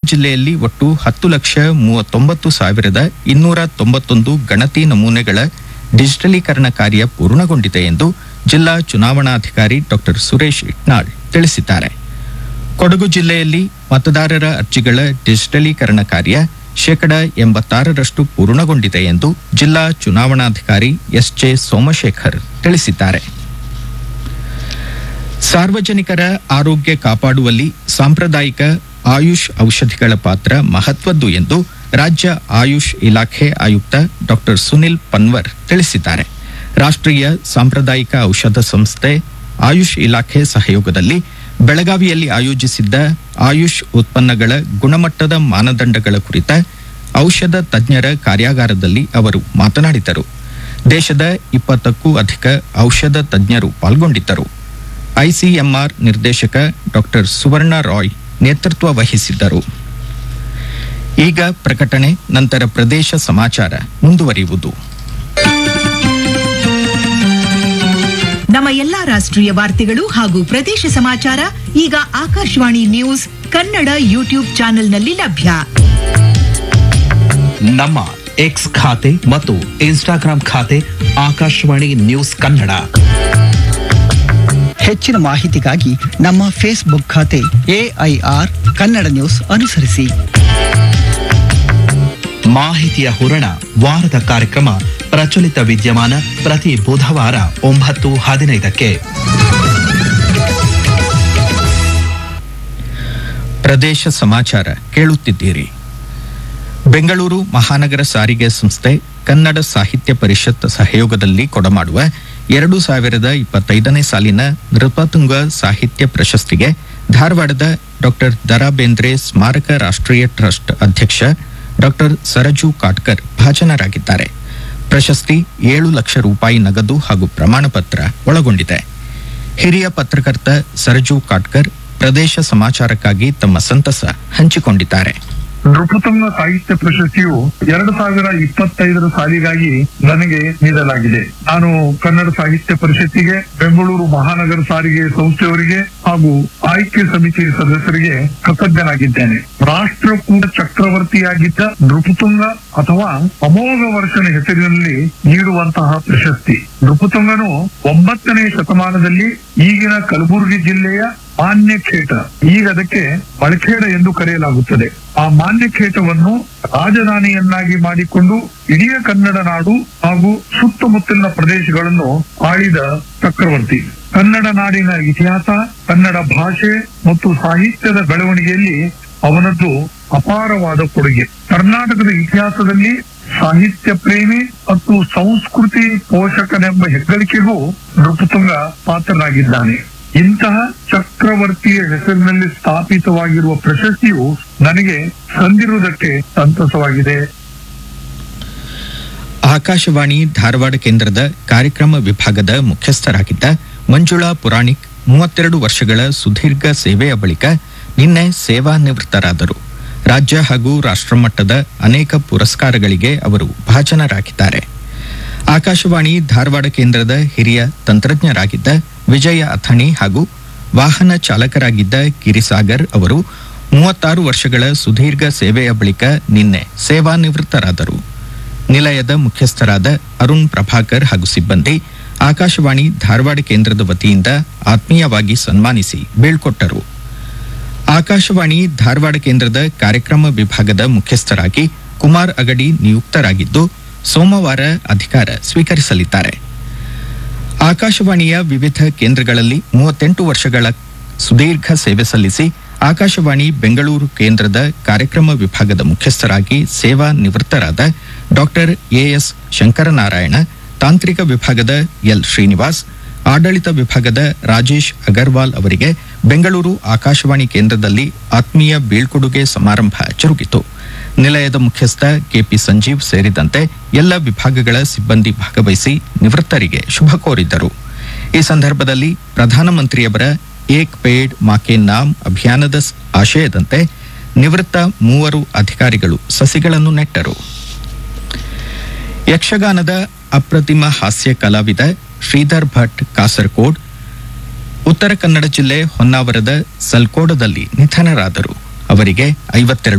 ಜಿಲ್ಲೆಯಲ್ಲಿ ಒಟ್ಟು ಹತ್ತು ಲಕ್ಷ ಮೂವತ್ತೊಂಬತ್ತು ಸಾವಿರದ ಇನ್ನೂರ ತೊಂಬತ್ತೊಂದು ಗಣತಿ ನಮೂನೆಗಳ ಡಿಜಿಟಲೀಕರಣ ಕಾರ್ಯ ಪೂರ್ಣಗೊಂಡಿದೆ ಎಂದು ಜಿಲ್ಲಾ ಚುನಾವಣಾಧಿಕಾರಿ ಡಾಕ್ಟರ್ ಸುರೇಶ್ ಇಟ್ನಾಳ್ ತಿಳಿಸಿದ್ದಾರೆ ಕೊಡಗು ಜಿಲ್ಲೆಯಲ್ಲಿ ಮತದಾರರ ಅರ್ಜಿಗಳ ಡಿಜಿಟಲೀಕರಣ ಕಾರ್ಯ ಶೇಕಡ ಎಂಬತ್ತಾರರಷ್ಟು ಪೂರ್ಣಗೊಂಡಿದೆ ಎಂದು ಜಿಲ್ಲಾ ಚುನಾವಣಾಧಿಕಾರಿ ಎಸ್ಜೆ ಸೋಮಶೇಖರ್ ತಿಳಿಸಿದ್ದಾರೆ ಸಾರ್ವಜನಿಕರ ಆರೋಗ್ಯ ಕಾಪಾಡುವಲ್ಲಿ ಸಾಂಪ್ರದಾಯಿಕ ಆಯುಷ್ ಔಷಧಿಗಳ ಪಾತ್ರ ಮಹತ್ವದ್ದು ಎಂದು ರಾಜ್ಯ ಆಯುಷ್ ಇಲಾಖೆ ಆಯುಕ್ತ ಡಾಕ್ಟರ್ ಸುನಿಲ್ ಪನ್ವರ್ ತಿಳಿಸಿದ್ದಾರೆ ರಾಷ್ಟ್ರೀಯ ಸಾಂಪ್ರದಾಯಿಕ ಔಷಧ ಸಂಸ್ಥೆ ಆಯುಷ್ ಇಲಾಖೆ ಸಹಯೋಗದಲ್ಲಿ ಬೆಳಗಾವಿಯಲ್ಲಿ ಆಯೋಜಿಸಿದ್ದ ಆಯುಷ್ ಉತ್ಪನ್ನಗಳ ಗುಣಮಟ್ಟದ ಮಾನದಂಡಗಳ ಕುರಿತ ಔಷಧ ತಜ್ಞರ ಕಾರ್ಯಾಗಾರದಲ್ಲಿ ಅವರು ಮಾತನಾಡಿದರು ದೇಶದ ಇಪ್ಪತ್ತಕ್ಕೂ ಅಧಿಕ ಔಷಧ ತಜ್ಞರು ಪಾಲ್ಗೊಂಡಿದ್ದರು ಐಸಿಎಂಆರ್ ನಿರ್ದೇಶಕ ಡಾಕ್ಟರ್ ಸುವರ್ಣ ರಾಯ್ ನೇತೃತ್ವ ವಹಿಸಿದ್ದರು ಈಗ ಪ್ರಕಟಣೆ ನಂತರ ಪ್ರದೇಶ ಸಮಾಚಾರ ಮುಂದುವರಿಯುವುದು ನಮ್ಮ ಎಲ್ಲಾ ರಾಷ್ಟ್ರೀಯ ವಾರ್ತೆಗಳು ಹಾಗೂ ಪ್ರದೇಶ ಸಮಾಚಾರ ಈಗ ಆಕಾಶವಾಣಿ ನ್ಯೂಸ್ ಕನ್ನಡ ಯೂಟ್ಯೂಬ್ ಚಾನೆಲ್ನಲ್ಲಿ ಲಭ್ಯ ನಮ್ಮ ಎಕ್ಸ್ ಖಾತೆ ಮತ್ತು ಇನ್ಸ್ಟಾಗ್ರಾಂ ಖಾತೆ ಆಕಾಶವಾಣಿ ನ್ಯೂಸ್ ಕನ್ನಡ ಹೆಚ್ಚಿನ ಮಾಹಿತಿಗಾಗಿ ನಮ್ಮ ಫೇಸ್ಬುಕ್ ಖಾತೆ ಎಐಆರ್ ಕನ್ನಡ ನ್ಯೂಸ್ ಅನುಸರಿಸಿ ಮಾಹಿತಿಯ ಹೂರಣ ವಾರದ ಕಾರ್ಯಕ್ರಮ ಪ್ರಚಲಿತ ವಿದ್ಯಮಾನ ಪ್ರತಿ ಬುಧವಾರ ಒಂಬತ್ತು ಹದಿನೈದಕ್ಕೆ ಪ್ರದೇಶ ಸಮಾಚಾರ ಕೇಳುತ್ತಿದ್ದೀರಿ ಬೆಂಗಳೂರು ಮಹಾನಗರ ಸಾರಿಗೆ ಸಂಸ್ಥೆ ಕನ್ನಡ ಸಾಹಿತ್ಯ ಪರಿಷತ್ ಸಹಯೋಗದಲ್ಲಿ ಕೊಡಮಾಡುವ ಎರಡು ಸಾವಿರದ ಇಪ್ಪತ್ತೈದನೇ ಸಾಲಿನ ನೃಪತುಂಗ ಸಾಹಿತ್ಯ ಪ್ರಶಸ್ತಿಗೆ ಧಾರವಾಡದ ಡಾಕ್ಟರ್ ದರಾ ಬೇಂದ್ರೆ ಸ್ಮಾರಕ ರಾಷ್ಟ್ರೀಯ ಟ್ರಸ್ಟ್ ಅಧ್ಯಕ್ಷ ಡಾಕ್ಟರ್ ಸರಜು ಕಾಟ್ಕರ್ ಭಾಜನರಾಗಿದ್ದಾರೆ ಪ್ರಶಸ್ತಿ ಏಳು ಲಕ್ಷ ರೂಪಾಯಿ ನಗದು ಹಾಗೂ ಪ್ರಮಾಣ ಪತ್ರ ಒಳಗೊಂಡಿದೆ ಹಿರಿಯ ಪತ್ರಕರ್ತ ಸರಜು ಕಾಟ್ಕರ್ ಪ್ರದೇಶ ಸಮಾಚಾರಕ್ಕಾಗಿ ತಮ್ಮ ಸಂತಸ ಹಂಚಿಕೊಂಡಿದ್ದಾರೆ ನೃಪತುಂಗ ಸಾಹಿತ್ಯ ಪ್ರಶಸ್ತಿಯು ಎರಡು ಸಾವಿರ ಇಪ್ಪತ್ತೈದರ ಸಾಲಿಗಾಗಿ ನನಗೆ ನೀಡಲಾಗಿದೆ ನಾನು ಕನ್ನಡ ಸಾಹಿತ್ಯ ಪರಿಷತ್ತಿಗೆ ಬೆಂಗಳೂರು ಮಹಾನಗರ ಸಾರಿಗೆ ಸಂಸ್ಥೆಯವರಿಗೆ ಹಾಗೂ ಆಯ್ಕೆ ಸಮಿತಿ ಸದಸ್ಯರಿಗೆ ಕೃತಜ್ಞನಾಗಿದ್ದೇನೆ ರಾಷ್ಟ್ರಕೂಟ ಚಕ್ರವರ್ತಿಯಾಗಿದ್ದ ನೃಪತುಂಗ ಅಥವಾ ಅಮೋಘ ವರ್ಷನ ಹೆಸರಿನಲ್ಲಿ ನೀಡುವಂತಹ ಪ್ರಶಸ್ತಿ ನೃಪತುಂಗನು ಒಂಬತ್ತನೇ ಶತಮಾನದಲ್ಲಿ ಈಗಿನ ಕಲಬುರಗಿ ಜಿಲ್ಲೆಯ ಮಾನ್ಯಖೇಟ ಈಗ ಅದಕ್ಕೆ ಬಳಖೇಡ ಎಂದು ಕರೆಯಲಾಗುತ್ತದೆ ಆ ಮಾನ್ಯಖೇಟವನ್ನು ರಾಜಧಾನಿಯನ್ನಾಗಿ ಮಾಡಿಕೊಂಡು ಇಡೀ ಕನ್ನಡ ನಾಡು ಹಾಗೂ ಸುತ್ತಮುತ್ತಲಿನ ಪ್ರದೇಶಗಳನ್ನು ಆಳಿದ ಚಕ್ರವರ್ತಿ ಕನ್ನಡ ನಾಡಿನ ಇತಿಹಾಸ ಕನ್ನಡ ಭಾಷೆ ಮತ್ತು ಸಾಹಿತ್ಯದ ಬೆಳವಣಿಗೆಯಲ್ಲಿ ಅವನದ್ದು ಅಪಾರವಾದ ಕೊಡುಗೆ ಕರ್ನಾಟಕದ ಇತಿಹಾಸದಲ್ಲಿ ಸಾಹಿತ್ಯ ಪ್ರೇಮಿ ಮತ್ತು ಸಂಸ್ಕೃತಿ ಪೋಷಕನೆಂಬ ಹೆಗ್ಗಳಿಕೆಗೂ ನೃಪತುಂಗ ಪಾತ್ರನಾಗಿದ್ದಾನೆ ಇಂತಹ ಚಕ್ರವರ್ತಿಯ ಹೆಸರಿನಲ್ಲಿ ಸ್ಥಾಪಿತವಾಗಿರುವ ಪ್ರಶಸ್ತಿಯು ನನಗೆ ಸಂದಿರುವುದಕ್ಕೆ ಸಂತಸವಾಗಿದೆ ಆಕಾಶವಾಣಿ ಧಾರವಾಡ ಕೇಂದ್ರದ ಕಾರ್ಯಕ್ರಮ ವಿಭಾಗದ ಮುಖ್ಯಸ್ಥರಾಗಿದ್ದ ಮಂಜುಳಾ ಪುರಾಣಿಕ್ ಮೂವತ್ತೆರಡು ವರ್ಷಗಳ ಸುದೀರ್ಘ ಸೇವೆಯ ಬಳಿಕ ನಿನ್ನೆ ಸೇವಾ ನಿವೃತ್ತರಾದರು ರಾಜ್ಯ ಹಾಗೂ ರಾಷ್ಟ್ರಮಟ್ಟದ ಅನೇಕ ಪುರಸ್ಕಾರಗಳಿಗೆ ಅವರು ಭಾಜನರಾಗಿದ್ದಾರೆ ಆಕಾಶವಾಣಿ ಧಾರವಾಡ ಕೇಂದ್ರದ ಹಿರಿಯ ತಂತ್ರಜ್ಞರಾಗಿದ್ದ ವಿಜಯ ಅಥಣಿ ಹಾಗೂ ವಾಹನ ಚಾಲಕರಾಗಿದ್ದ ಗಿರಿಸಾಗರ್ ಅವರು ಮೂವತ್ತಾರು ವರ್ಷಗಳ ಸುದೀರ್ಘ ಸೇವೆಯ ಬಳಿಕ ನಿನ್ನೆ ಸೇವಾ ನಿವೃತ್ತರಾದರು ನಿಲಯದ ಮುಖ್ಯಸ್ಥರಾದ ಅರುಣ್ ಪ್ರಭಾಕರ್ ಹಾಗೂ ಸಿಬ್ಬಂದಿ ಆಕಾಶವಾಣಿ ಧಾರವಾಡ ಕೇಂದ್ರದ ವತಿಯಿಂದ ಆತ್ಮೀಯವಾಗಿ ಸನ್ಮಾನಿಸಿ ಬೀಳ್ಕೊಟ್ಟರು ಆಕಾಶವಾಣಿ ಧಾರವಾಡ ಕೇಂದ್ರದ ಕಾರ್ಯಕ್ರಮ ವಿಭಾಗದ ಮುಖ್ಯಸ್ಥರಾಗಿ ಕುಮಾರ್ ಅಗಡಿ ನಿಯುಕ್ತರಾಗಿದ್ದು ಸೋಮವಾರ ಅಧಿಕಾರ ಸ್ವೀಕರಿಸಲಿದ್ದಾರೆ ಆಕಾಶವಾಣಿಯ ವಿವಿಧ ಕೇಂದ್ರಗಳಲ್ಲಿ ಮೂವತ್ತೆಂಟು ವರ್ಷಗಳ ಸುದೀರ್ಘ ಸೇವೆ ಸಲ್ಲಿಸಿ ಆಕಾಶವಾಣಿ ಬೆಂಗಳೂರು ಕೇಂದ್ರದ ಕಾರ್ಯಕ್ರಮ ವಿಭಾಗದ ಮುಖ್ಯಸ್ಥರಾಗಿ ಸೇವಾ ನಿವೃತ್ತರಾದ ಡಾಕ್ಟರ್ ಎಎಸ್ ಶಂಕರನಾರಾಯಣ ತಾಂತ್ರಿಕ ವಿಭಾಗದ ಎಲ್ ಶ್ರೀನಿವಾಸ್ ಆಡಳಿತ ವಿಭಾಗದ ರಾಜೇಶ್ ಅಗರ್ವಾಲ್ ಅವರಿಗೆ ಬೆಂಗಳೂರು ಆಕಾಶವಾಣಿ ಕೇಂದ್ರದಲ್ಲಿ ಆತ್ಮೀಯ ಬೀಳ್ಕೊಡುಗೆ ಸಮಾರಂಭ ಜರುಗಿತು ನಿಲಯದ ಮುಖ್ಯಸ್ಥ ಕೆಪಿ ಸಂಜೀವ್ ಸೇರಿದಂತೆ ಎಲ್ಲ ವಿಭಾಗಗಳ ಸಿಬ್ಬಂದಿ ಭಾಗವಹಿಸಿ ನಿವೃತ್ತರಿಗೆ ಶುಭ ಕೋರಿದ್ದರು ಈ ಸಂದರ್ಭದಲ್ಲಿ ಪ್ರಧಾನಮಂತ್ರಿಯವರ ಏಕ್ ಪೇಡ್ ಮಾಕೆ ನಾಮ್ ಅಭಿಯಾನದ ಸ್- ಆಶಯದಂತೆ ನಿವೃತ್ತ ಮೂವರು ಅಧಿಕಾರಿಗಳು ಸಸಿಗಳನ್ನು ನೆಟ್ಟರು ಯಕ್ಷಗಾನದ ಅಪ್ರತಿಮ ಹಾಸ್ಯ ಕಲಾವಿದ ಶ್ರೀಧರ್ ಭಟ್ ಕಾಸರಕೋಡ್ ಉತ್ತರ ಕನ್ನಡ ಜಿಲ್ಲೆ ಹೊನ್ನಾವರದ ಸಲ್ಕೋಡದಲ್ಲಿ ನಿಧನರಾದರು ಅವರಿಗೆ ಐವತ್ತೆರಡು